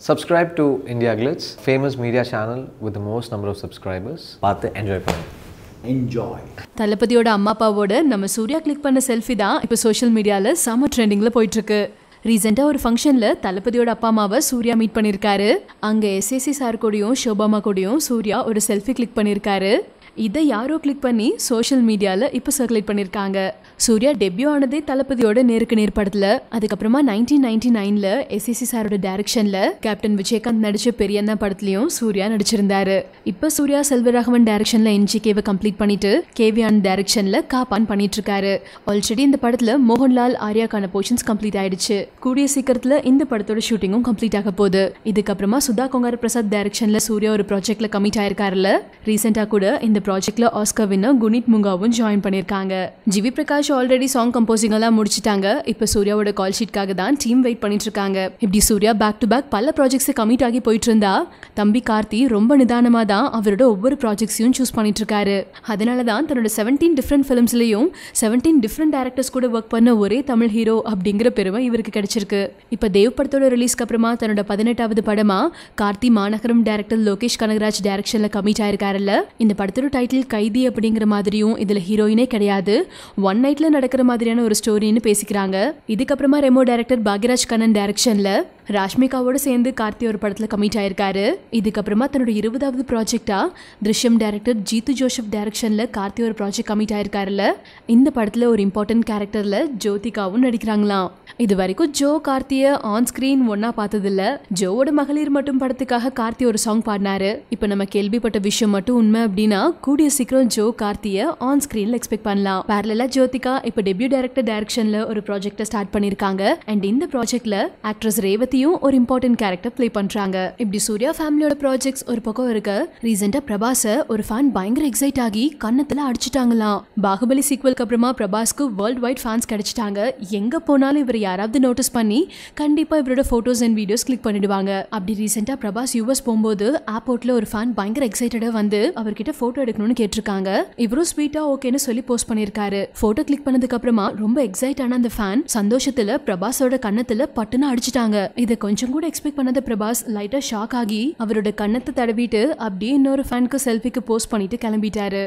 Subscribe to India Glitz, famous media channel with the most number of subscribers. பார்த்து enjoy பண்ணுங்க enjoy தளபதியோட அம்மா அப்பாவோட நம்ம சூர்யா கிளிக் பண்ண செல்ஃபி தான் இப்போ சோஷியல் மீடியாவில் செம ட்ரெண்டிங்கில் போயிட்டுருக்கு ரீசெண்டாக ஒரு ஃபங்க்ஷனில் தளபதியோட அப்பா அம்மாவை சூர்யா மீட் பண்ணியிருக்காரு அங்கே எஸ்எஸ்சி சார் கூடயும் ஷோபாமா கூடயும் சூர்யா ஒரு செல்ஃபி கிளிக் பண்ணியிருக்காரு இதை யாரோ கிளிக் பண்ணி சோஷியல் மீடியாவில் இப்போ சர்க்குலேட் பண்ணியிருக்காங்க சூர்யா டெபியூ ஆனதே தளபதியோட நேருக்கு நேர் படத்தில் அதுக்கப்புறமா நைன்டீன் நைன்டி நைனில் எஸ்எஸ்சி சாரோட டைரக்ஷனில் கேப்டன் விஜயகாந்த் நடிச்ச பெரியண்ணா படத்துலையும் சூர்யா நடிச்சிருந்தாரு இப்போ சூர்யா செல்வராகவன் டைரக்ஷனில் என்ஜிகேவை கம்ப்ளீட் பண்ணிட்டு கேவியான் டைரக்ஷனில் காப்பான் பண்ணிட்டு இருக்காரு ஆல்ரெடி இந்த படத்தில் மோகன்லால் ஆர்யாக்கான போர்ஷன்ஸ் கம்ப்ளீட் ஆயிடுச்சு கூடிய சீக்கிரத்தில் இந்த படத்தோட ஷூட்டிங்கும் கம்ப்ளீட் ஆக போகுது இதுக்கப்புறமா சுதா கொங்கார பிரசாத் டைரக்ஷனில் சூர்யா ஒரு ப்ராஜெக்ட்ல கமிட் ஆயிருக்காருல்ல ரீசெண்டாக கூட இந்த ப்ராஜெக்ட்ல ஆஸ்கர் வின்னர் குனித் முங்காவும் ஜாயின் பண்ணியிருக்காங்க G V Prakash already song composing எல்லாம் முடிச்சிட்டாங்க இப்போ சூர்யாவோட கால் ஷீட்காக தான் டீம் வெயிட் பண்ணிட்டு இருக்காங்க இப்படி சூர்யா பேக் டு பேக் பல ப்ராஜெக்ட்ஸ் கமிட் ஆகி போயிட்டு இருந்தா தம்பி கார்த்தி ரொம்ப நிதானமாக தான் அவரோட ஒவ்வொரு ப்ராஜெக்ட்ஸையும் சூஸ் பண்ணிட்டு இருக்காரு அதனால தான் தன்னோட செவன்டீன் டிஃப்ரெண்ட் ஃபிலிம்ஸ்லையும் செவன்டீன் டிஃப்ரெண்ட் டேரக்டர்ஸ் கூட ஒர்க் பண்ண ஒரே தமிழ் ஹீரோ அப்படிங்கிற பெருமை இவருக்கு கிடைச்சிருக்கு இப்போ தேவ் படத்தோட ரிலீஸ்க்கு அப்புறமா தன்னோட பதினெட்டாவது படமா கார்த்தி மாநகரம் டேரக்டர் லோகேஷ் கனகராஜ் டைரக்ஷன்ல கமிட் ஆயிருக்காருல்ல இந்த படத்தோட டைட்டில் கைதி அப்படிங்கிற மாதிரியும் இதுல ஹீரோயினே கிடையாது ஒன் நைட்ல நடக்கிற மாதிரியான ஒரு ஸ்டோரின்னு பேசிக்கிறாங்க இதுக்கப்புறமா ரெமோ டைரக்டர் பாக்யராஜ் கண்ணன் டைரக்ஷன்ல ராஷ்மிகாவோட சேர்ந்து கார்த்தி ஒரு படத்துல கமிட் ஆயிருக்காரு இதுக்கப்புறமா தன்னோட இருபதாவது ப்ராஜெக்டா திருஷ்யம் டைரக்டர் ஜீத்து ஜோசப் டைரக்ஷன்ல கார்த்தி ஒரு ப்ராஜெக்ட் கமிட் ஆயிருக்காருல்ல இந்த படத்துல ஒரு இம்பார்ட்டன்ட் கேரக்டர்ல ஜோதிகாவும் நடிக்கிறாங்களாம் இது வரைக்கும் ஜோ கார்த்திய ஆன் ஸ்கிரீன் ஒன்னா பார்த்ததில்ல ஜோவோட மகளிர் மட்டும் படத்துக்காக கார்த்தி ஒரு சாங் பாடினாரு இப்போ நம்ம கேள்விப்பட்ட விஷயம் மட்டும் உண்மை அப்படின்னா கூடிய சீக்கிரம் ஜோ கார்த்திய ஆன் ஸ்கிரீன்ல எக்ஸ்பெக்ட் பண்ணலாம் பேரலா ஜோதிகா இப்போ டெபியூ டைரக்டர் டைரக்ஷன்ல ஒரு ப்ராஜெக்ட்டை ஸ்டார்ட் பண்ணிருக்காங்க அண்ட் இந்த ப்ராஜெக்ட்ல ஆக்ட்ரஸ் ரேவதியும் ஒரு இம்பார்ட்டன்ட் கேரக்டர் ப்ளே பண்றாங்க இப்படி சூர்யா ஃபேமிலியோட ப்ராஜெக்ட்ஸ் ஒரு பக்கம் இருக்க ரீசெண்டா பிரபாஸ ஒரு ஃபேன் பயங்கர எக்ஸைட் ஆகி கன்னத்துல அடிச்சிட்டாங்களாம் பாகுபலி சீக்வலுக்கு அப்புறமா பிரபாஸ்க்கு வேர்ல்ட் வைட் ஃபேன்ஸ் கிடைச்சிட்டாங்க எங்க போனாலும் இவர் யாராவது நோட்டீஸ் பண்ணி கண்டிப்பா இவரோட போட்டோஸ் அண்ட் வீடியோஸ் கிளிக் பண்ணிடுவாங்க அப்படி ரீசெண்டா பிரபாஸ் யூஎஸ் போகும்போது ஏர்போர்ட்ல ஒரு ஃபேன் பயங்கர எக்ஸைட்டடா வந்து அவர்கிட்ட போட்டோ எடுக்கணும்னு கேட்டிருக்காங்க இவரும் ஸ்வீட்டா ஓகேன்னு சொல்லி போஸ்ட் பண்ணிருக்காரு போட்டோ கிளிக் பண்ணதுக்கு அப்புறமா ரொம்ப எக்ஸைட் ஆன அந்த ஃபேன் சந்தோஷத்துல பிரபாஸோட கன்னத்துல பட்டுன்னு அடிச்சிட்டாங்க இதை கொஞ்சம் கூட எக்ஸ்பெக்ட் பண்ணாத பிரபாஸ் லைட்டா ஷாக் ஆகி அவரோட கன்னத்தை தடவிட்டு அப்படியே இன்னொரு ஃபேனுக்கு செல்ஃபிக்கு போஸ்ட் பண்ணிட்டு கிளம்பிட்டாரு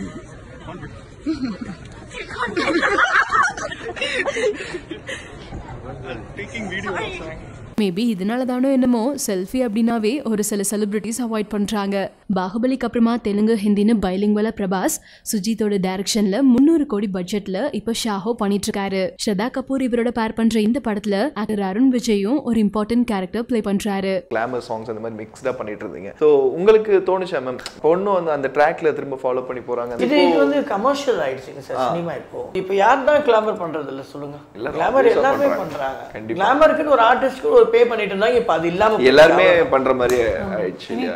மேபி இதனால தானோ என்னமோ செல்ஃபி அப்படின்னாவே ஒரு சில செலிபிரிட்டிஸ் அவாய்ட் பண்றாங்க பாகுபலிக்கு அப்புறமா தெலுங்கு ஹிந்தின்னு பைலிங்வல பிரபாஸ் சுஜித்தோட டைரக்ஷன்ல முந்நூறு கோடி பட்ஜெட்ல இப்போ ஷாஹோ பண்ணிட்டு இருக்காரு ஸ்ரதா கபூர் இவரோட பேர் பண்ற இந்த படத்துல ஆக்டர் அருண் விஜயும் ஒரு இம்பார்ட்டன்ட் கேரக்டர் ப்ளே பண்றாரு கிளாமர் சாங்ஸ் அந்த மாதிரி மிக்ஸ்டாக பண்ணிட்டு இருந்தீங்க ஸோ உங்களுக்கு தோணுச்சா மேம் பொண்ணு வந்து அந்த ட்ராக்ல திரும்ப ஃபாலோ பண்ணி போறாங்க இது இது வந்து கமர்ஷியல் ஆயிடுச்சுங்க சார் சினிமா இப்போ இப்போ யார் தான் கிளாமர் பண்றது இல்ல சொல்லுங்க எல்லாரும் கிளாமர் obvious-ஆ எல்லாருமே பண்றாங்க. பண்றாங்க கண்டிப்பா. கிளாமருக்குன்னு ஒரு ஆர்டிஸ்ட்க்கு ஒரு பே பண்ணிட்டு இருந்தாங்க இப்போ அது இல்லாம எல்லாருமே பண்ற மாதிரி ஆயிடுச்சு இல்லையா